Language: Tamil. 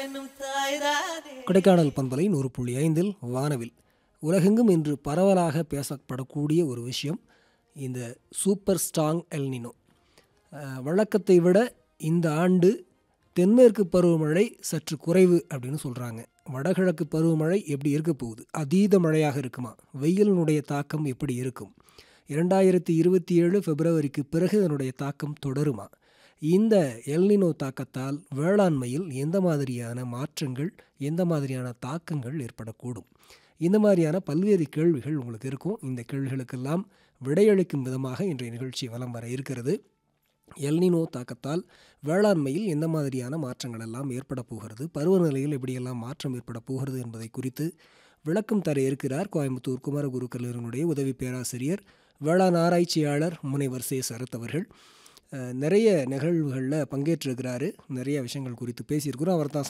என்னும் தாய்தானே கொடைக்கானல் பண்பலை நூறு புள்ளி ஐந்தில் வானவில் உலகெங்கும் இன்று பரவலாக பேசப்படக்கூடிய ஒரு விஷயம் இந்த சூப்பர் ஸ்ட்ராங் எல்னினோ அஹ், வழக்கத்தை விட இந்த ஆண்டு தென்மேற்கு பருவமழை சற்று குறைவு அப்படின்னு சொல்கிறாங்க வடகிழக்கு பருவமழை எப்படி இருக்க போகுது அதீத மழையாக இருக்குமா வெயிலினுடைய தாக்கம் எப்படி இருக்கும் இரண்டாயிரத்தி இருபத்தி ஏழு பிப்ரவரிக்கு பிறகு இதனுடைய தாக்கம் தொடருமா இந்த எல்னினோ தாக்கத்தால் வேளாண்மையில் எந்த மாதிரியான மாற்றங்கள் எந்த மாதிரியான தாக்கங்கள் ஏற்படக்கூடும் இந்த மாதிரியான பல்வேறு கேள்விகள் உங்களுக்கு இருக்கும் இந்த கேள்விகளுக்கெல்லாம் விடையளிக்கும் விதமாக இன்றைய நிகழ்ச்சி வலம் வர இருக்கிறது எல்னினோ தாக்கத்தால் வேளாண்மையில் எந்த மாதிரியான மாற்றங்கள் எல்லாம் ஏற்பட போகிறது பருவநிலையில் எப்படியெல்லாம் மாற்றம் ஏற்பட போகிறது என்பதை குறித்து விளக்கம் தர இருக்கிறார் கோயம்புத்தூர் குமரகுரு கல்லூரியினுடைய உதவி பேராசிரியர் வேளாண் ஆராய்ச்சியாளர் முனைவர் சே சரத் அவர்கள் அஹ், நிறைய நிகழ்வுகளில் பங்கேற்றிருக்கிறாரு நிறைய விஷயங்கள் குறித்து பேசியிருக்கிறோம் அவர் தான்